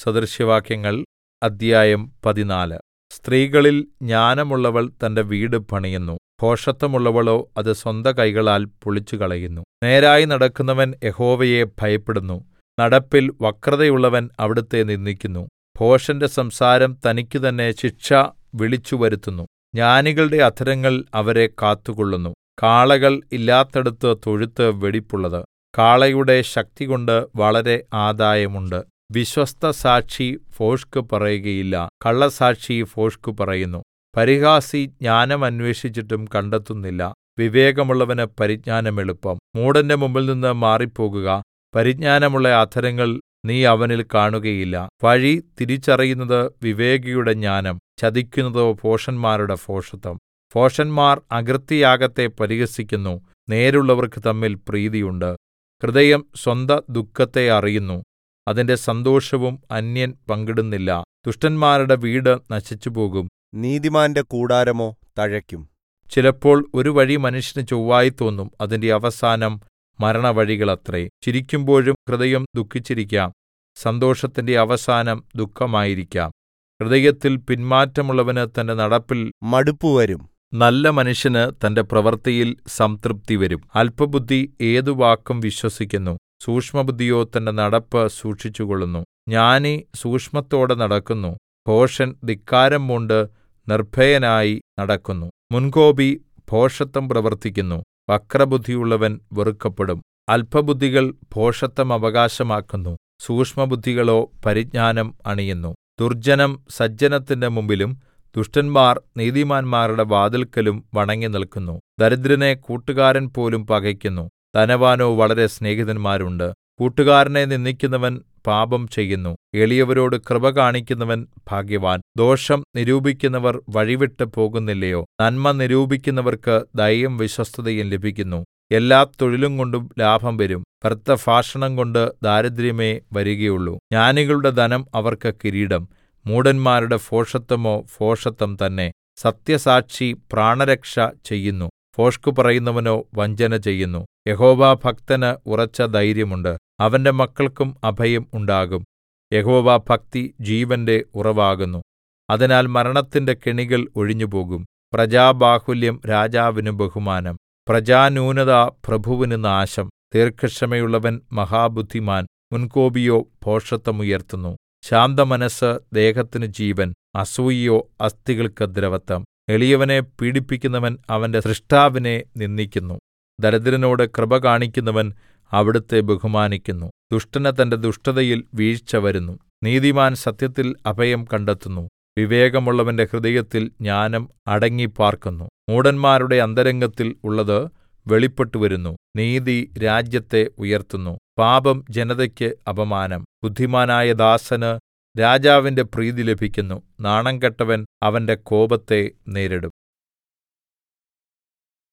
സദൃശവാക്യങ്ങൾ അദ്ധ്യായം പതിനാല് സ്ത്രീകളിൽ ജ്ഞാനമുള്ളവൾ തന്റെ വീട് പണിയുന്നു ഭോഷത്തമുള്ളവളോ അത് സ്വന്ത കൈകളാൽ പൊളിച്ചുകളയുന്നു നേരായി നടക്കുന്നവൻ യഹോവയെ ഭയപ്പെടുന്നു നടപ്പിൽ വക്രതയുള്ളവൻ അവിടുത്തെ നിന്ദിക്കുന്നു ഭോഷന്റെ സംസാരം തനിക്കു തന്നെ ശിക്ഷ വിളിച്ചുവരുത്തുന്നു ജ്ഞാനികളുടെ അധരങ്ങൾ അവരെ കാത്തുകൊള്ളുന്നു കാളകൾ ഇല്ലാത്തടത്ത് തൊഴുത്ത് വെടിപ്പുള്ളത് കാളയുടെ ശക്തികൊണ്ട് വളരെ ആദായമുണ്ട് വിശ്വസ്തസാക്ഷി ഭോഷ്ക് പറയുകയില്ല കള്ളസാക്ഷി ഭോഷ്ക് പറയുന്നു പരിഹാസി ജ്ഞാനം അന്വേഷിച്ചിട്ടും കണ്ടെത്തുന്നില്ല വിവേകമുള്ളവന് പരിജ്ഞാനം എളുപ്പം മൂഢന്റെ മുമ്പിൽനിന്ന് മാറിപ്പോകുക പരിജ്ഞാനമുള്ള അധരങ്ങൾ നീ അവനിൽ കാണുകയില്ല വഴി തിരിച്ചറിയുന്നത് വിവേകിയുടെ ജ്ഞാനം ചതിക്കുന്നതോ ഭോഷന്മാരുടെ ഭോഷത്തം ഭോഷന്മാർ അകൃത്യയാഗത്തെ പരിഹസിക്കുന്നു നേരുള്ളവർക്ക് തമ്മിൽ പ്രീതിയുണ്ട് ഹൃദയം സ്വന്ത ദുഃഖത്തെ അറിയുന്നു അതിന്റെ സന്തോഷവും അന്യൻ പങ്കിടുന്നില്ല ദുഷ്ടന്മാരുടെ വീട് നശിച്ചുപോകും നീതിമാന്റെ കൂടാരമോ തഴയ്ക്കും ചിലപ്പോൾ ഒരു വഴി മനുഷ്യന് ചൊവ്വായി തോന്നും അതിന്റെ അവസാനം മരണവഴികളത്രേ ചിരിക്കുമ്പോഴും ഹൃദയം ദുഃഖിച്ചിരിക്കാം സന്തോഷത്തിന്റെ അവസാനം ദുഃഖമായിരിക്കാം ഹൃദയത്തിൽ പിന്മാറ്റമുള്ളവന് തന്റെ നടപ്പിൽ മടുപ്പുവരും നല്ല മനുഷ്യന് തന്റെ പ്രവൃത്തിയിൽ സംതൃപ്തി വരും അല്പബുദ്ധി ഏതു വാക്കും വിശ്വസിക്കുന്നു സൂക്ഷ്മബുദ്ധിയോ തന്റെ നടപ്പ് സൂക്ഷിച്ചുകൊള്ളുന്നു ജ്ഞാനി സൂക്ഷ്മത്തോടെ നടക്കുന്നു ഭോഷൻ ധിക്കാരം പൂണ്ട് നിർഭയനായി നടക്കുന്നു മുൻകോപി ഭോഷത്തം പ്രവർത്തിക്കുന്നു വക്രബുദ്ധിയുള്ളവൻ വെറുക്കപ്പെടും അല്പബുദ്ധികൾ ഭോഷത്തം അവകാശമാക്കുന്നു സൂക്ഷ്മബുദ്ധികളോ പരിജ്ഞാനം അണിയുന്നു ദുർജ്ജനം സജ്ജനത്തിന്റെ മുമ്പിലും ദുഷ്ടന്മാർ നീതിമാന്മാരുടെ വാതിൽക്കലും വണങ്ങിനിൽക്കുന്നു ദരിദ്രനെ കൂട്ടുകാരൻ പോലും പകയ്ക്കുന്നു ധനവാനോ വളരെ സ്നേഹിതന്മാരുണ്ട് കൂട്ടുകാരനെ നിന്ദിക്കുന്നവൻ പാപം ചെയ്യുന്നു എളിയവരോട് കൃപ കാണിക്കുന്നവൻ ഭാഗ്യവാൻ ദോഷം നിരൂപിക്കുന്നവർ വഴിവിട്ട് പോകുന്നില്ലയോ നന്മ നിരൂപിക്കുന്നവർക്ക് ദയയും വിശ്വസ്തതയും ലഭിക്കുന്നു എല്ലാ തൊഴിലും കൊണ്ടും ലാഭം വരും വ്യർത്ഥ ഭാഷണം കൊണ്ട് ദാരിദ്ര്യമേ വരികയുള്ളൂ ജ്ഞാനികളുടെ ധനം അവർക്ക് കിരീടം മൂഢന്മാരുടെ ഭോഷത്വമോ ഭോഷത്വം തന്നെ സത്യസാക്ഷി പ്രാണരക്ഷ ചെയ്യുന്നു ഭോഷ്ക് പറയുന്നവനോ വഞ്ചന ചെയ്യുന്നു യഹോവാഭക്തന് ഉറച്ച ധൈര്യമുണ്ട് അവന്റെ മക്കൾക്കും അഭയം ഉണ്ടാകും യഹോവാഭക്തി ജീവന്റെ ഉറവാകുന്നു അതിനാൽ മരണത്തിന്റെ കെണികൾ ഒഴിഞ്ഞുപോകും പ്രജാബാഹുല്യം രാജാവിന് ബഹുമാനം പ്രജാന്യൂനത പ്രഭുവിന് നാശം ദീർഘക്ഷമയുള്ളവൻ മഹാബുദ്ധിമാൻ മുൻകോപിയോ ഭോഷത്വം ഉയർത്തുന്നു ശാന്തമനസ്സ് ദേഹത്തിന് ജീവൻ അസൂയയോ അസ്ഥികൾക്ക് ദ്രവത്വം എളിയവനെ പീഡിപ്പിക്കുന്നവൻ അവന്റെ സൃഷ്ടാവിനെ നിന്ദിക്കുന്നു ദരിദ്രനോട് കൃപ കാണിക്കുന്നവൻ അവിടുത്തെ ബഹുമാനിക്കുന്നു ദുഷ്ടന് തന്റെ ദുഷ്ടതയിൽ വീഴ്ച വരുന്നു നീതിമാൻ സത്യത്തിൽ അഭയം കണ്ടെത്തുന്നു വിവേകമുള്ളവന്റെ ഹൃദയത്തിൽ ജ്ഞാനം അടങ്ങിപ്പാർക്കുന്നു മൂഢന്മാരുടെ അന്തരംഗത്തിൽ ഉള്ളത് വെളിപ്പെട്ടുവരുന്നു നീതി രാജ്യത്തെ ഉയർത്തുന്നു പാപം ജനതയ്ക്ക് അപമാനം ബുദ്ധിമാനായ ദാസന് രാജാവിന്റെ പ്രീതി ലഭിക്കുന്നു നാണം കെട്ടവൻ അവന്റെ കോപത്തെ നേരിടും